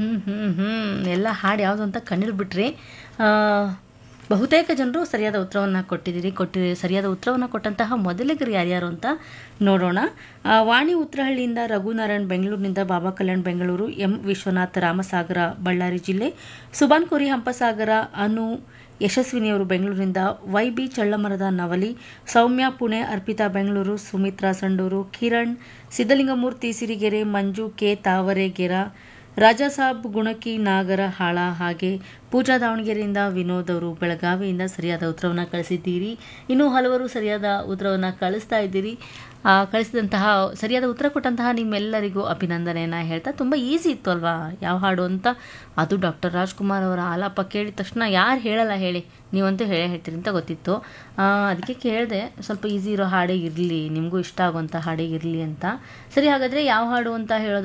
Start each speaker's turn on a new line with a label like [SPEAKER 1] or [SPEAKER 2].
[SPEAKER 1] ಹ್ಞೂ ಹ್ಞೂ ಹ್ಞೂ ಎಲ್ಲ ಹಾಡು ಯಾವುದು ಅಂತ ಕಂಡಿಡ್ಬಿಟ್ರಿ ಬಹುತೇಕ ಜನರು ಸರಿಯಾದ ಉತ್ತರವನ್ನು ಕೊಟ್ಟಿದ್ದೀರಿ ಕೊಟ್ಟಿ ಸರಿಯಾದ ಉತ್ತರವನ್ನು ಕೊಟ್ಟಂತಹ ಮೊದಲಿಗರು ಯಾರ್ಯಾರು ಅಂತ ನೋಡೋಣ ಆ, ವಾಣಿ ಉತ್ತರಹಳ್ಳಿಯಿಂದ ರಘುನಾರಾಯಣ್ ಬೆಂಗಳೂರಿನಿಂದ ಬಾಬಾ ಕಲ್ಯಾಣ್ ಬೆಂಗಳೂರು ಎಂ ವಿಶ್ವನಾಥ್ ರಾಮಸಾಗರ ಬಳ್ಳಾರಿ ಜಿಲ್ಲೆ ಸುಬಾನ್ ಕೋರಿ ಹಂಪಸಾಗರ ಅನು ಯಶಸ್ವಿನಿಯವರು ಬೆಂಗಳೂರಿನಿಂದ Y B Challamarada Navali Soumya Pune Arpita Bengaluru Sumitra Sandur Kiran Siddalingamurthy Sirigere Manju K Tavaregera Rajasab Gunaki Nagarahala ಹಾಗೆ ಪೂಜಾ ದಾವಣಗೆರೆಯಿಂದ ವಿನೋದ್ ಅವರು ಬೆಳಗಾವಿಯಿಂದ ಸರಿಯಾದ ಉತ್ತರವನ್ನು ಕಳಿಸಿದ್ದೀರಿ ಇನ್ನೂ ಹಲವರು ಸರಿಯಾದ ಉತ್ತರವನ್ನು ಕಳಿಸ್ತಾ ಇದ್ದೀರಿ ಆ, ಕಳಿಸಿದಂತಹ ಸರಿಯಾದ ಉತ್ತರ ಕೊಟ್ಟಂತಹ ನಿಮ್ಮೆಲ್ಲರಿಗೂ ಅಭಿನಂದನೆಯನ್ನು ಹೇಳ್ತಾ ತುಂಬ ಈಸಿ ಇತ್ತು ಅಲ್ವಾ ಯಾವ ಹಾಡು ಅಂತ ಅದು ಡಾಕ್ಟರ್ ರಾಜ್ಕುಮಾರ್ ಅವರ ಆಲಾಪ ಕೇಳಿದ ತಕ್ಷಣ ಯಾರು ಹೇಳಲ್ಲ ಹೇಳಿ ನೀವಂತೂ ಹೇಳೇ ಹೇಳ್ತೀರಿ ಅಂತ ಗೊತ್ತಿತ್ತು ಆ, ಅದಕ್ಕೆ ಕೇಳಿದೆ ಸ್ವಲ್ಪ ಈಸಿ ಇರೋ ಹಾಡೇ ಇರಲಿ ನಿಮಗೂ ಇಷ್ಟ ಆಗುವಂಥ ಹಾಡೇ ಇರಲಿ ಅಂತ ಸರಿ ಹಾಗಾದರೆ ಯಾವ ಹಾಡು ಅಂತ ಹೇಳೋದು